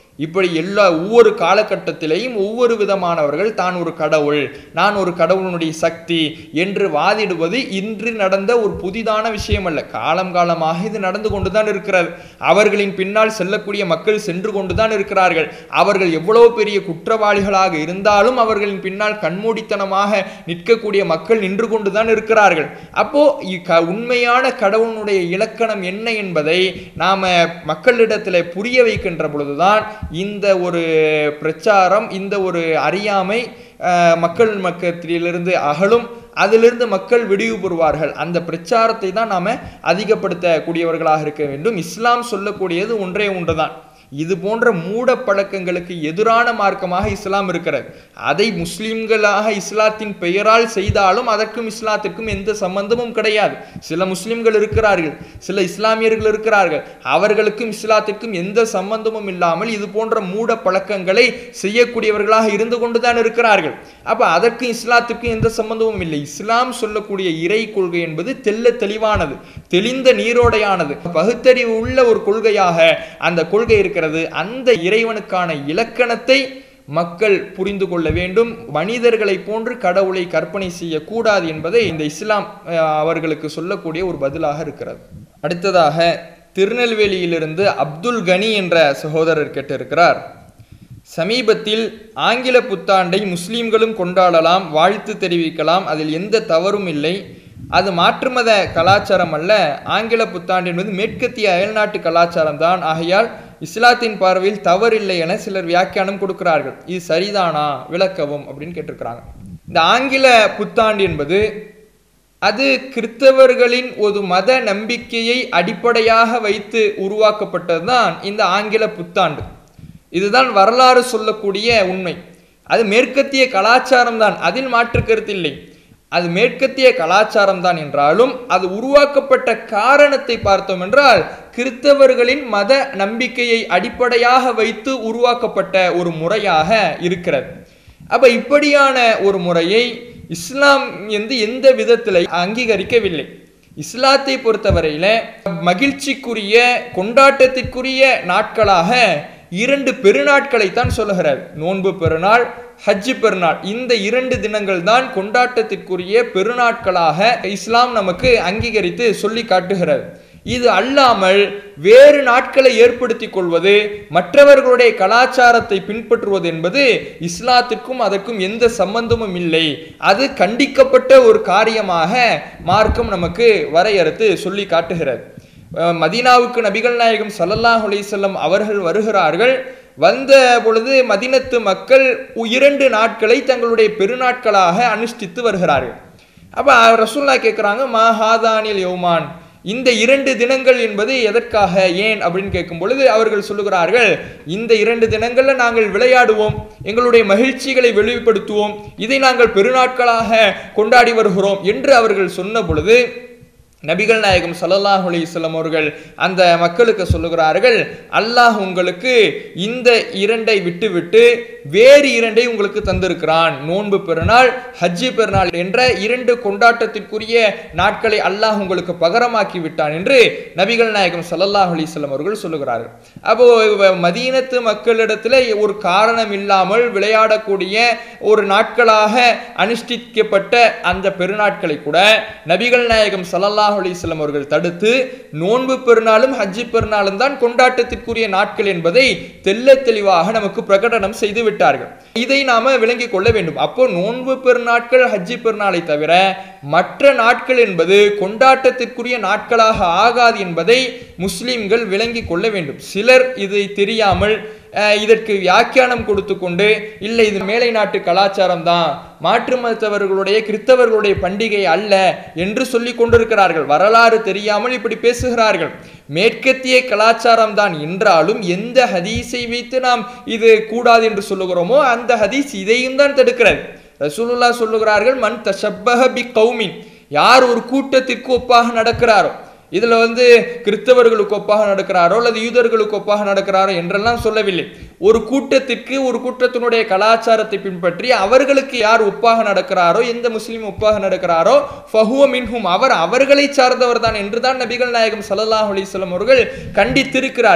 இப்படி எல்லா ஒவ்வொரு காலகட்டத்திலேயும் ஒவ்வொரு விதமானவர்கள் தான் ஒரு கடவுள் நான் ஒரு கடவுளுடைய சக்தி என்று வாதிடுவது இன்று நடந்த ஒரு புதிதான விஷயம் அல்ல காலம் காலமாக இது நடந்து கொண்டுதான் இருக்கிறது அவர்களின் பின்னால் செல்லக்கூடிய மக்கள் சென்று கொண்டுதான் இருக்கிறார்கள் அவர்கள் எவ்வளவு பெரிய குற்றவாளிகளாக இருந்தாலும் அவர்களின் பின்னால் கண்மூடித்தனமாக நிற்கக்கூடிய மக்கள் நின்று கொண்டுதான் இருக்கிறார்கள் அப்போ இ- க- உண்மையான கடவுளுடைய இலக்கணம் என்ன என்பதை நாம மக்களிடத்தில் புரிய வைக்கின்ற பொழுதுதான் இந்த ஒரு பிரச்சாரம் இந்த ஒரு அறியாமை அஹ், மக்கள் மக்கத்திலிருந்து அகலும் அதிலிருந்து மக்கள் விடிவு பெறுவார்கள் அந்த பிரச்சாரத்தை தான் நாம அதிகப்படுத்தக்கூடியவர்களாக இருக்க வேண்டும் இஸ்லாம் சொல்லக்கூடியது ஒன்றே ஒன்றுதான் இது போன்ற மூட பழக்கங்களுக்கு எதிரான மார்க்கமாக இஸ்லாம் இருக்கிறது அதை முஸ்லிம்களாக இஸ்லாத்தின் பெயரால் செய்தாலும் அதற்கும் இஸ்லாத்திற்கும் எந்த சம்பந்தமும் கிடையாது சில முஸ்லிம்கள் இருக்கிறார்கள் சில இஸ்லாமியர்கள் இருக்கிறார்கள் அவர்களுக்கும் இஸ்லாத்திற்கும் எந்த சம்பந்தமும் இல்லாமல் இது போன்ற மூட பழக்கங்களை செய்யக்கூடியவர்களாக இருந்து கொண்டுதான் இருக்கிறார்கள் அப்ப அதற்கும் இஸ்லாத்திற்கும் எந்த சம்பந்தமும் இல்லை இஸ்லாம் சொல்லக்கூடிய இறை கொள்கை என்பது தெல்ல தெளிவானது தெளிந்த நீரோடையானது பகுத்தறிவு உள்ள ஒரு கொள்கையாக அந்த கொள்கை இருக்கிறது அந்த இறைவனுக்கான இலக்கணத்தை மக்கள் புரிந்து கொள்ள வேண்டும் மனிதர்களை போன்று கடவுளை கற்பனை செய்யக்கூடாது என்பதை இந்த இஸ்லாம் அஹ், அவர்களுக்கு சொல்லக்கூடிய ஒரு பதிலாக இருக்கிறது அடுத்ததாக திருநெல்வேலியிலிருந்து அப்துல் கனி என்ற சகோதரர் கேட்டிருக்கிறார் சமீபத்தில் ஆங்கில புத்தாண்டை முஸ்லிம்களும் கொண்டாடலாம் வாழ்த்து தெரிவிக்கலாம் அதில் எந்த தவறும் இல்லை அது மாற்றுமத கலாச்சாரம் அல்ல ஆங்கில புத்தாண்டு என்பது மேற்கத்திய அயல்நாட்டு கலாச்சாரம் தான் ஆகையால் இஸ்லாத்தின் பார்வையில் தவறில்லை என சிலர் வியாக்கியானம் கொடுக்கிறார்கள் இது சரிதானா விளக்கவும் அப்படின்னு கேட்டிருக்கிறாங்க இந்த ஆங்கில புத்தாண்டு என்பது அது கிறிஸ்தவர்களின் ஒரு மத நம்பிக்கையை அடிப்படையாக வைத்து உருவாக்கப்பட்டதுதான் இந்த ஆங்கில புத்தாண்டு இதுதான் வரலாறு சொல்லக்கூடிய உண்மை அது மேற்கத்திய கலாச்சாரம் தான் அதில் மாற்று கருத்தில்லை அது மேற்கத்திய கலாச்சாரம் தான் என்றாலும் அது உருவாக்கப்பட்ட காரணத்தை பார்த்தோம் என்றால் கிறிஸ்தவர்களின் மத நம்பிக்கையை அடிப்படையாக வைத்து உருவாக்கப்பட்ட ஒரு முறையாக இருக்கிறது அப்ப இப்படியான ஒரு முறையை இஸ்லாம் வந்து எந்த விதத்தில் அங்கீகரிக்கவில்லை இஸ்லாத்தை பொறுத்தவரையில மகிழ்ச்சிக்குரிய கொண்டாட்டத்திற்குரிய நாட்களாக இரண்டு பெருநாட்களைத்தான் சொல்லுகிறார் நோன்பு பெருநாள் ஹஜ்ஜு பெருநாள் இந்த இரண்டு தினங்கள் தான் கொண்டாட்டத்திற்குரிய பெருநாட்களாக இஸ்லாம் நமக்கு அங்கீகரித்து சொல்லி காட்டுகிறது இது அல்லாமல் வேறு நாட்களை ஏற்படுத்திக் கொள்வது மற்றவர்களுடைய கலாச்சாரத்தை பின்பற்றுவது என்பது இஸ்லாத்திற்கும் அதற்கும் எந்த சம்பந்தமும் இல்லை அது கண்டிக்கப்பட்ட ஒரு காரியமாக மார்க்கம் நமக்கு வரையறுத்து சொல்லி காட்டுகிறது அஹ் மதீனாவுக்கு நபிகள் நாயகம் ஸல்லல்லாஹு அலைஹி வஸல்லம் அவர்கள் வருகிறார்கள் வந்த பொழுது மதினத்து மக்கள் இரண்டு நாட்களை தங்களுடைய பெருநாட்களாக அனுஷ்டித்து வருகிறார்கள் அப்ப ரசூல்லா கேட்குறாங்க மா ஹாதானில் யௌமான் இந்த இரண்டு தினங்கள் என்பது எதற்காக ஏன் அப்படின்னு கேட்கும் பொழுது அவர்கள் சொல்லுகிறார்கள் இந்த இரண்டு தினங்கள்ல நாங்கள் விளையாடுவோம் எங்களுடைய மகிழ்ச்சிகளை வெளிப்படுத்துவோம் இதை நாங்கள் பெருநாட்களாக கொண்டாடி வருகிறோம் என்று அவர்கள் சொன்ன பொழுது நபிகள் நாயகம் ஸல்லல்லாஹு அலைஹி வஸல்லம் அவர்கள் அந்த மக்களுக்கு சொல்லுகிறார்கள் அல்லாஹ் உங்களுக்கு இந்த இரண்டை விட்டுவிட்டு வேறு இரண்டை உங்களுக்கு தந்திருக்கிறான் நோன்பு பெருநாள் ஹஜ்ஜி பெருநாள் என்ற இரண்டு கொண்டாட்டத்திற்குரிய நாட்களை அல்லாஹ் உங்களுக்கு பகரமாக்கி விட்டான் என்று நபிகள் நாயகம் ஸல்லல்லாஹு அலைஹி வஸல்லம் அவர்கள் சொல்லுகிறார்கள் அப்போ இவ- மதீனத்து மக்களிடத்துல ஒரு காரணம் இல்லாமல் விளையாடக்கூடிய ஒரு நாட்களாக அனுஷ்டிக்கப்பட்ட அந்த பெருநாட்களை கூட நபிகள் நாயகம் ஸல்லல்லாஹு அலைஹி வஸல்லம் அவர்கள் தடுத்து நோன்பு பெருநாளும் ஹஜ்ஜி பெருநாளும் தான் கொண்டாட்டத்திற்குரிய நாட்கள் என்பதை தெள்ள தெளிவாக நமக்கு பிரகடனம் செய்து விட்டார்கள் இதை நாம விளங்கிக் கொள்ள வேண்டும் அப்போ நோன்பு பெருநாட்கள் ஹஜ்ஜி பெருநாளை தவிர மற்ற நாட்கள் என்பது கொண்டாட்டத்திற்குரிய நாட்களாக ஆகாது என்பதை முஸ்லிம்கள் விளங்கிக் கொள்ள வேண்டும் சிலர் இதை தெரியாமல் அஹ், இதற்கு வியாக்கியானம் கொடுத்து கொண்டு இல்லை இது மேலை நாட்டு கலாச்சாரம் தான் மாற்று மதத்தவர்களுடைய கிறிஸ்தவர்களுடைய பண்டிகை அல்ல என்று சொல்லி கொண்டிருக்கிறார்கள் வரலாறு தெரியாமல் இப்படி பேசுகிறார்கள் மேற்கத்திய கலாச்சாரம் தான் என்றாலும் எந்த ஹதீஸை வைத்து நாம் இது கூடாது என்று சொல்லுகிறோமோ அந்த ஹதீஸ் இதையும் தான் தடுக்கிறது ரசூலுல்லாஹ் சொல்லுகிறார்கள் மன் தஷப்பஹ பி கௌமின் யார் ஒரு கூட்டத்திற்கு ஒப்பாக நடக்கிறாரோ இதுல வந்து கிறிஸ்தவர்களுக்கு ஒப்பாக நடக்கிறாரோ அல்லது யூதர்களுக்கு ஒப்பாக நடக்கிறாரோ என்றெல்லாம் சொல்லவில்லை ஒரு கூட்டத்திற்கு ஒரு கூட்டத்தினுடைய கலாச்சாரத்தை பின்பற்றி அவர்களுக்கு யார் ஒப்பாக நடக்கிறாரோ எந்த முஸ்லீம் ஒப்பாக நடக்கிறாரோ ஃபஹுவ மின்ஹும் அவர் அவர்களை சார்ந்தவர் தான் என்றுதான் நபிகள் நாயகம் ஸல்லல்லாஹு அலைஹி வஸல்லம் அவர்கள் கண்டித்திருக்கிறார்கள்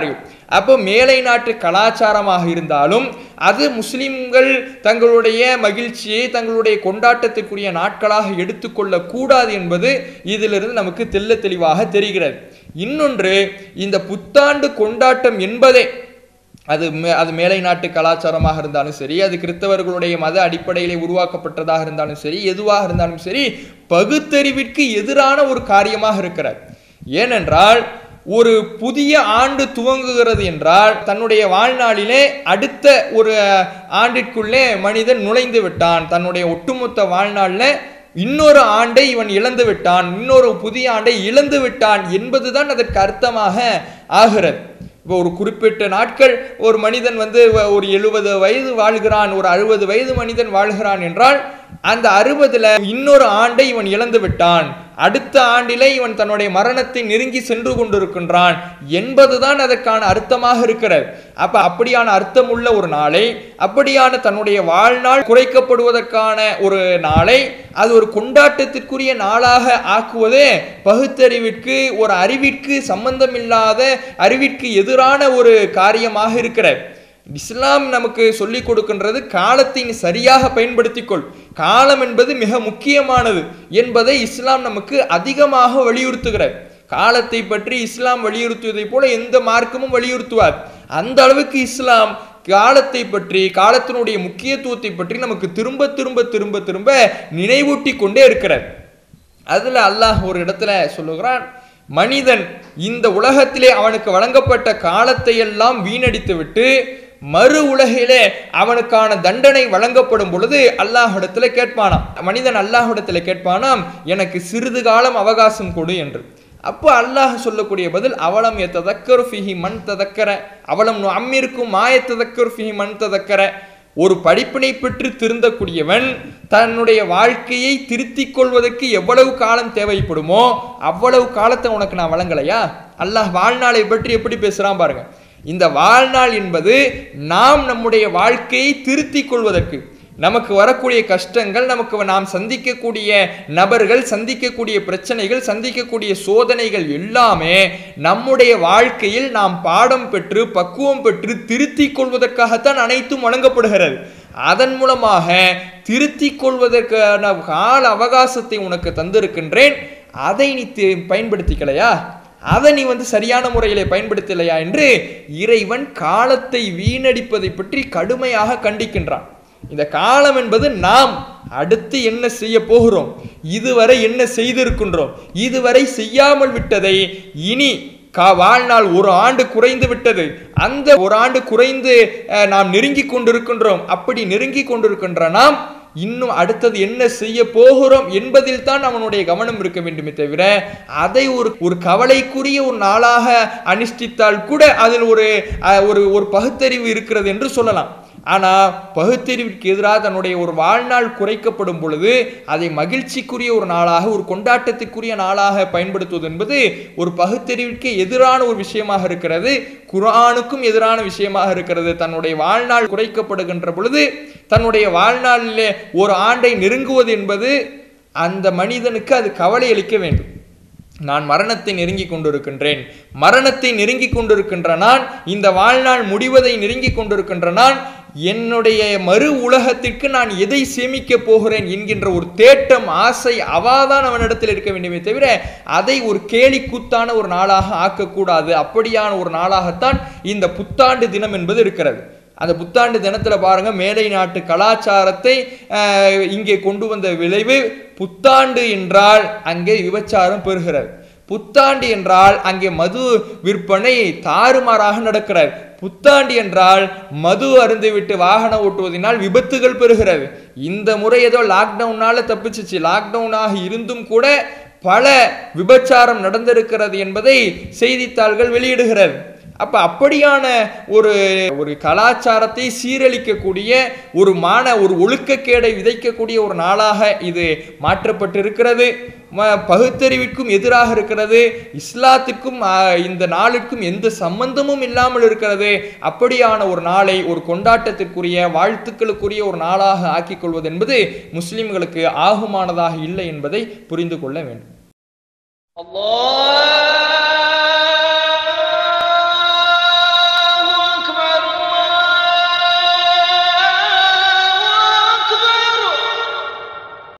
அப்போ மேலை நாட்டு கலாச்சாரமாக இருந்தாலும் அது முஸ்லிம்கள் தங்களுடைய மகிழ்ச்சியை தங்களுடைய கொண்டாட்டத்திற்குரிய நாட்களாக எடுத்துக்கொள்ள கூடாது என்பது இதிலிருந்து நமக்கு தெள்ள தெளிவாக தெரிகிறது இன்னொன்று இந்த புத்தாண்டு கொண்டாட்டம் என்பதே அது மே- அது மேலை நாட்டு கலாச்சாரமாக இருந்தாலும் சரி அது கிறிஸ்தவர்களுடைய மத அடிப்படையிலே உருவாக்கப்பட்டதாக இருந்தாலும் சரி எதுவாக இருந்தாலும் சரி பகுத்தறிவிற்கு எதிரான ஒரு காரியமாக இருக்கிறது ஏனென்றால் ஒரு புதிய ஆண்டு துவங்குகிறது என்றால் தன்னுடைய வாழ்நாளிலே அடுத்த ஒரு ஆண்டிற்குள்ளே மனிதன் நுழைந்து விட்டான் தன்னுடைய ஒட்டுமொத்த வாழ்நாளில் இன்னொரு ஆண்டை இவன் இழந்து விட்டான் இன்னொரு புதிய ஆண்டை இழந்து விட்டான் என்பதுதான் அதற்கு அர்த்தமாக ஆகிறது இப்போ ஒரு குறிப்பிட்ட நாட்கள் ஒரு மனிதன் வந்து வ- ஒரு எழுபது வயது வாழ்கிறான் ஒரு அறுபது வயது மனிதன் வாழ்கிறான் என்றால் அந்த அறுபதுல இன்னொரு ஆண்டை இவன் இழந்து விட்டான் அடுத்த ஆண்டிலே இவன் தன்னுடைய மரணத்தை நெருங்கி சென்று கொண்டிருக்கின்றான் என்பதுதான் அதற்கான அர்த்தமாக இருக்கிறது அப்ப அப்படியான அர்த்தம் உள்ள ஒரு நாளை அப்படியான தன்னுடைய வாழ்நாள் குறைக்கப்படுவதற்கான ஒரு நாளை அது ஒரு கொண்டாட்டத்திற்குரிய நாளாக ஆக்குவதே பகுத்தறிவிற்கு ஒரு அறிவிற்கு சம்பந்தமில்லாத அறிவிற்கு எதிரான ஒரு காரியமாக இருக்கிறது இஸ்லாம் நமக்கு சொல்லிக் கொடுக்கின்றது காலத்தை நீ சரியாக பயன்படுத்திக்கொள் காலம் என்பது மிக முக்கியமானது என்பதை இஸ்லாம் நமக்கு அதிகமாக வலியுறுத்துகிறது காலத்தை பற்றி இஸ்லாம் வலியுறுத்துவதை போல எந்த மார்க்கமும் வலியுறுத்துவார் அந்த அளவுக்கு இஸ்லாம் காலத்தை பற்றி காலத்தினுடைய முக்கியத்துவத்தை பற்றி நமக்கு திரும்ப திரும்ப திரும்ப திரும்ப நினைவூட்டி கொண்டே இருக்கிறார் அதுல அல்லாஹ் ஒரு இடத்துல சொல்லுகிறான் மனிதன் இந்த உலகத்திலே அவனுக்கு வழங்கப்பட்ட காலத்தை எல்லாம் வீணடித்து விட்டு மறு உலகிலே அவனுக்கான தண்டனை வழங்கப்படும் பொழுது அல்லாஹ்விடத்துல கேட்பானாம் மனிதன் அல்லாஹ்விடத்துல கேட்பானாம் எனக்கு சிறிது காலம் அவகாசம் கொடு என்று அப்போ அல்லாஹ் சொல்லக்கூடிய பதில் அவலம் எத்ததக்கர் ஃபிஹி மண் ததக்கர அவலம் அம்மிருக்கும் மாயத்ததக்கர் ஃபிஹி மண் ததக்கர ஒரு படிப்பினை பெற்று திருந்தக்கூடியவன் தன்னுடைய வாழ்க்கையை திருத்திக் கொள்வதற்கு எவ்வளவு காலம் தேவைப்படுமோ அவ்வளவு காலத்தை உனக்கு நான் வழங்கலையா அல்லாஹ் வாழ்நாளை பற்றி எப்படி பேசுறான் பாருங்க இந்த வாழ்நாள் என்பது நாம் நம்முடைய வாழ்க்கையை திருத்திக் கொள்வதற்கு நமக்கு வரக்கூடிய கஷ்டங்கள் நமக்கு நாம் சந்திக்கக்கூடிய நபர்கள் சந்திக்கக்கூடிய பிரச்சனைகள் சந்திக்கக்கூடிய சோதனைகள் எல்லாமே நம்முடைய வாழ்க்கையில் நாம் பாடம் பெற்று பக்குவம் பெற்று திருத்திக் கொள்வதற்காகத்தான் அனைத்தும் வழங்கப்படுகிறது அதன் மூலமாக திருத்திக் கொள்வதற்கான கால அவகாசத்தை உனக்கு தந்திருக்கின்றேன் அதை நீ தி- பயன்படுத்திக்கலையா அதை நீ வந்து சரியான முறையிலே பயன்படுத்தலையா என்று இறைவன் காலத்தை வீணடிப்பதை பற்றி கடுமையாக கண்டிக்கின்றான் இந்த காலம் என்பது நாம் அடுத்து என்ன செய்ய போகிறோம் இதுவரை என்ன செய்திருக்கின்றோம் இதுவரை செய்யாமல் விட்டதை இனி கா வாழ்நாள் ஒரு ஆண்டு குறைந்து விட்டது அந்த ஒரு ஆண்டு குறைந்து அஹ், நாம் நெருங்கி கொண்டிருக்கின்றோம் அப்படி நெருங்கி கொண்டிருக்கின்ற நாம் இன்னும் அடுத்தது என்ன செய்ய போகிறோம் என்பதில் தான் அவனுடைய கவனம் இருக்க வேண்டுமே தவிர அதை ஒரு ஒரு கவலைக்குரிய ஒரு நாளாக அனுஷ்டித்தால் கூட அதில் ஒரு அஹ், ஒரு ஒரு பகுத்தறிவு இருக்கிறது என்று சொல்லலாம் ஆனா பகுத்தறிவிற்கு எதிராக தன்னுடைய ஒரு வாழ்நாள் குறைக்கப்படும் பொழுது அதை மகிழ்ச்சிக்குரிய ஒரு நாளாக ஒரு கொண்டாட்டத்திற்குரிய நாளாக பயன்படுத்துவது என்பது ஒரு பகுத்தறிவிற்கு எதிரான ஒரு விஷயமாக இருக்கிறது குர்ஆனுக்கும் எதிரான விஷயமாக இருக்கிறது தன்னுடைய வாழ்நாள் குறைக்கப்படுகின்ற பொழுது தன்னுடைய வாழ்நாளிலே ஒரு ஆண்டை நெருங்குவது என்பது அந்த மனிதனுக்கு அது கவலை அளிக்க வேண்டும் நான் மரணத்தை நெருங்கி கொண்டிருக்கின்றேன் மரணத்தை நெருங்கி கொண்டிருக்கின்ற நான் இந்த வாழ்நாள் முடிவதை நெருங்கி கொண்டிருக்கின்ற நான் என்னுடைய மறு உலகத்திற்கு நான் எதை சேமிக்க போகிறேன் என்கின்ற ஒரு தேட்டம் ஆசை அவாதான் அவனிடத்தில் இருக்க வேண்டுமே தவிர அதை ஒரு கேலி கூத்தான ஒரு நாளாக ஆக்கக்கூடாது அப்படியான ஒரு நாளாகத்தான் இந்த புத்தாண்டு தினம் என்பது இருக்கிறது அந்த புத்தாண்டு தினத்துல பாருங்க மேலை நாட்டு கலாச்சாரத்தை அஹ், இங்கே கொண்டு வந்த விளைவு புத்தாண்டு என்றால் அங்கே விபச்சாரம் பெறுகிறது புத்தாண்டு என்றால் அங்கே மது விற்பனை தாறுமாறாக நடக்கிறது புத்தாண்டு என்றால் மது அருந்துவிட்டு வாகனம் ஓட்டுவதனால் விபத்துகள் பெறுகிறது இந்த முறை ஏதோ லாக்டவுனால தப்பிச்சிச்சு லாக்டவுனாக இருந்தும் கூட பல விபச்சாரம் நடந்திருக்கிறது என்பதை செய்தித்தாள்கள் வெளியிடுகிறது அப்ப அப்படியான ஒரு ஒரு கலாச்சாரத்தை சீரழிக்கக்கூடிய ஒரு மான ஒரு ஒழுக்கக்கேடை விதைக்கக்கூடிய ஒரு நாளாக இது மாற்றப்பட்டிருக்கிறது ம- பகுத்தறிவிற்கும் எதிராக இருக்கிறது இஸ்லாத்திற்கும் ஆ, இந்த நாளுக்கும் எந்த சம்பந்தமும் இல்லாமல் இருக்கிறது அப்படியான ஒரு நாளை ஒரு கொண்டாட்டத்திற்குரிய வாழ்த்துக்களுக்குரிய ஒரு நாளாக ஆக்கிக் கொள்வது என்பது முஸ்லிம்களுக்கு ஆகுமானதாக இல்லை என்பதை புரிந்து கொள்ள வேண்டும் الله